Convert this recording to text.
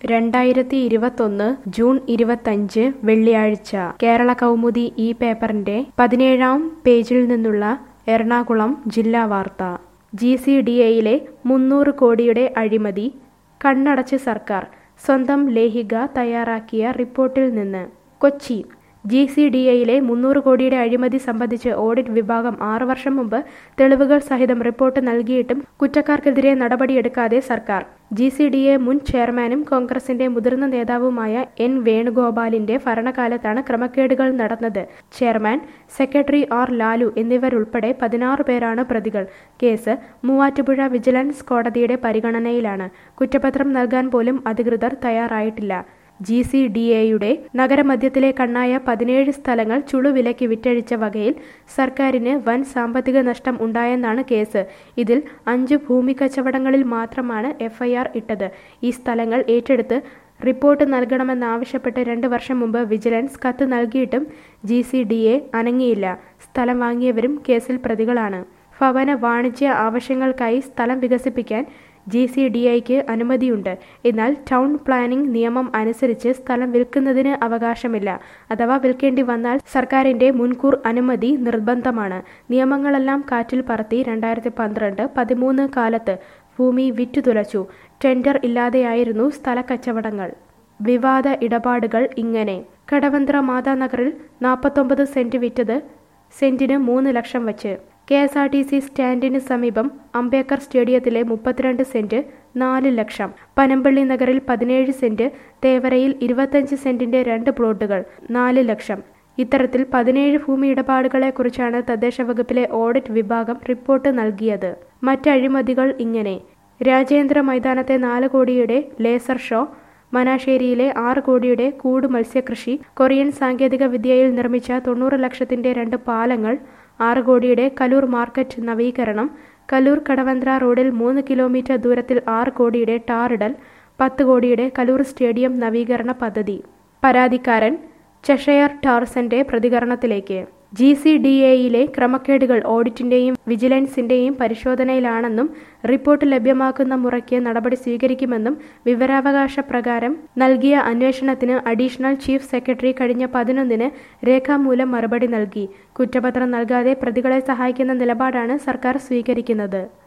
രണ്ടായിരത്തി ഇരുപത്തൊന്ന് ജൂൺ ഇരുപത്തഞ്ച് വെള്ളിയാഴ്ച കേരള കൗമുദി ഈ പേപ്പറിന്റെ പതിനേഴാം പേജിൽ നിന്നുള്ള എറണാകുളം ജില്ലാ വാർത്ത ജി സി ഡി എയിലെ മുന്നൂറ് കോടിയുടെ അഴിമതി കണ്ണടച്ച് സർക്കാർ സ്വന്തം ലേഖിക തയ്യാറാക്കിയ റിപ്പോർട്ടിൽ നിന്ന് കൊച്ചി ജി സി ഡി എയിലെ മുന്നൂറ് കോടിയുടെ അഴിമതി സംബന്ധിച്ച് ഓഡിറ്റ് വിഭാഗം ആറു വർഷം മുമ്പ് തെളിവുകൾ സഹിതം റിപ്പോർട്ട് നൽകിയിട്ടും കുറ്റക്കാർക്കെതിരെ നടപടിയെടുക്കാതെ സർക്കാർ ജി സി ഡി എ മുൻ ചെയർമാനും കോൺഗ്രസിന്റെ മുതിർന്ന നേതാവുമായ എൻ വേണുഗോപാലിന്റെ ഭരണകാലത്താണ് ക്രമക്കേടുകൾ നടന്നത് ചെയർമാൻ സെക്രട്ടറി ആർ ലാലു എന്നിവരുൾപ്പെടെ പതിനാറ് പേരാണ് പ്രതികൾ കേസ് മൂവാറ്റുപുഴ വിജിലൻസ് കോടതിയുടെ പരിഗണനയിലാണ് കുറ്റപത്രം നൽകാൻ പോലും അധികൃതർ തയ്യാറായിട്ടില്ല ജി സി ഡി എയുടെ നഗരമധ്യത്തിലെ കണ്ണായ പതിനേഴ് സ്ഥലങ്ങൾ ചുളുവിലയ്ക്ക് വിറ്റഴിച്ച വകയിൽ സർക്കാരിന് വൻ സാമ്പത്തിക നഷ്ടം ഉണ്ടായെന്നാണ് കേസ് ഇതിൽ അഞ്ച് ഭൂമി കച്ചവടങ്ങളിൽ മാത്രമാണ് എഫ്ഐആർ ഇട്ടത് ഈ സ്ഥലങ്ങൾ ഏറ്റെടുത്ത് റിപ്പോർട്ട് നൽകണമെന്നാവശ്യപ്പെട്ട് രണ്ട് വർഷം മുമ്പ് വിജിലൻസ് കത്ത് നൽകിയിട്ടും ജി സി ഡി എ അനങ്ങിയില്ല സ്ഥലം വാങ്ങിയവരും കേസിൽ പ്രതികളാണ് ഭവന വാണിജ്യ ആവശ്യങ്ങൾക്കായി സ്ഥലം വികസിപ്പിക്കാൻ ജി സി ഡി ഐക്ക് അനുമതിയുണ്ട് എന്നാൽ ടൗൺ പ്ലാനിംഗ് നിയമം അനുസരിച്ച് സ്ഥലം വിൽക്കുന്നതിന് അവകാശമില്ല അഥവാ വിൽക്കേണ്ടി വന്നാൽ സർക്കാരിന്റെ മുൻകൂർ അനുമതി നിർബന്ധമാണ് നിയമങ്ങളെല്ലാം കാറ്റിൽ പറത്തി രണ്ടായിരത്തി പന്ത്രണ്ട് പതിമൂന്ന് കാലത്ത് ഭൂമി വിറ്റുതുലച്ചു ടെൻഡർ ഇല്ലാതെയായിരുന്നു സ്ഥലക്കച്ചവടങ്ങൾ വിവാദ ഇടപാടുകൾ ഇങ്ങനെ കടവന്ത്ര മാതാനഗറിൽ നാൽപ്പത്തൊമ്പത് സെന്റ് വിറ്റത് സെന്റിന് മൂന്ന് ലക്ഷം വച്ച് K S R T C സ്റ്റാൻഡിന് സമീപം അംബേദ്കർ സ്റ്റേഡിയത്തിലെ മുപ്പത്തിരണ്ട് സെന്റ് നാല് ലക്ഷം പനമ്പള്ളി നഗറിൽ പതിനേഴ് സെന്റ് തേവരയിൽ ഇരുപത്തഞ്ച് സെന്റിന്റെ രണ്ട് പ്ലോട്ടുകൾ നാല് ലക്ഷം ഇത്തരത്തിൽ പതിനേഴ് ഭൂമി ഇടപാടുകളെക്കുറിച്ചാണ് തദ്ദേശ വകുപ്പിലെ ഓഡിറ്റ് വിഭാഗം റിപ്പോർട്ട് നൽകിയത് മറ്റഴിമതികൾ ഇങ്ങനെ രാജേന്ദ്ര മൈതാനത്തെ നാല് കോടിയുടെ ലേസർ ഷോ മനാശ്ശേരിയിലെ ആറ് കോടിയുടെ കൂട് മത്സ്യകൃഷി കൊറിയൻ സാങ്കേതിക വിദ്യയിൽ നിർമ്മിച്ച തൊണ്ണൂറ് ലക്ഷത്തിന്റെ രണ്ട് പാലങ്ങൾ ആറ് കോടിയുടെ കലൂർ മാർക്കറ്റ് നവീകരണം കലൂർ കടവന്ത്ര റോഡിൽ മൂന്ന് കിലോമീറ്റർ ദൂരത്തിൽ ആറ് കോടിയുടെ ടാറിടൽ പത്ത് കോടിയുടെ കലൂർ സ്റ്റേഡിയം നവീകരണ പദ്ധതി പരാതിക്കാരൻ ചെഷയർ ടാർസന്റെ പ്രതികരണത്തിലേക്ക് ജി സി ഡി എയിലെ ക്രമക്കേടുകൾ ഓഡിറ്റിന്റെയും വിജിലൻസിന്റെയും പരിശോധനയിലാണെന്നും റിപ്പോർട്ട് ലഭ്യമാക്കുന്ന മുറയ്ക്ക് നടപടി സ്വീകരിക്കുമെന്നും വിവരാവകാശ പ്രകാരം നൽകിയ അന്വേഷണത്തിന് അഡീഷണൽ ചീഫ് സെക്രട്ടറി കഴിഞ്ഞ പതിനൊന്നിന് രേഖാമൂലം മറുപടി നൽകി കുറ്റപത്രം നൽകാതെ പ്രതികളെ സഹായിക്കുന്ന നിലപാടാണ് സർക്കാർ സ്വീകരിക്കുന്നത്